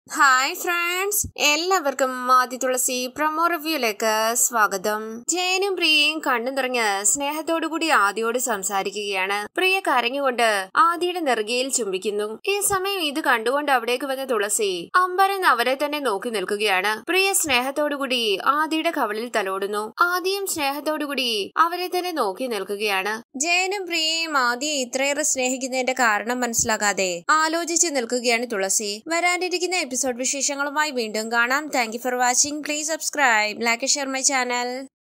hi friends എല്ലാവർക്കും ആദ്യ തുളസി promo റിവ്യൂയിലേക്ക് സ്വാഗതം ജയനും പ്രിയയും കണ്ണു നിറഞ്ഞ് സ്നേഹത്തോടുകൂടി ആദിയോട് സംസാരിക്കുകയാണ് പ്രിയ കരഞ്ഞുകൊണ്ട് ആദിയുടെ നെറുകയിൽ ചുംബിക്കുന്നു ഈ സമയം ഇത് കണ്ടുകൊണ്ട് അവിടേക്ക് വന്ന തുളസി അമ്പരൻ അവരെ തന്നെ നോക്കി നിൽക്കുകയാണ് പ്രിയ സ്നേഹത്തോടുകൂടി ആദിയുടെ കവളിൽ തലോടുന്നു ആദിയും സ്നേഹത്തോടുകൂടി അവരെ തന്നെ നോക്കി നിൽക്കുകയാണ് ജയനും പ്രിയയും ആദിയെ ഇത്രയേറെ സ്നേഹിക്കുന്നതിന്റെ കാരണം മനസ്സിലാകാതെ ആലോചിച്ച് നിൽക്കുകയാണ് തുളസി വരാനിരിക്കുന്ന എപ്പിസോഡ് വിശേഷങ്ങളുമായി വീണ്ടും കാണാം thank you for watching please subscribe like share my channel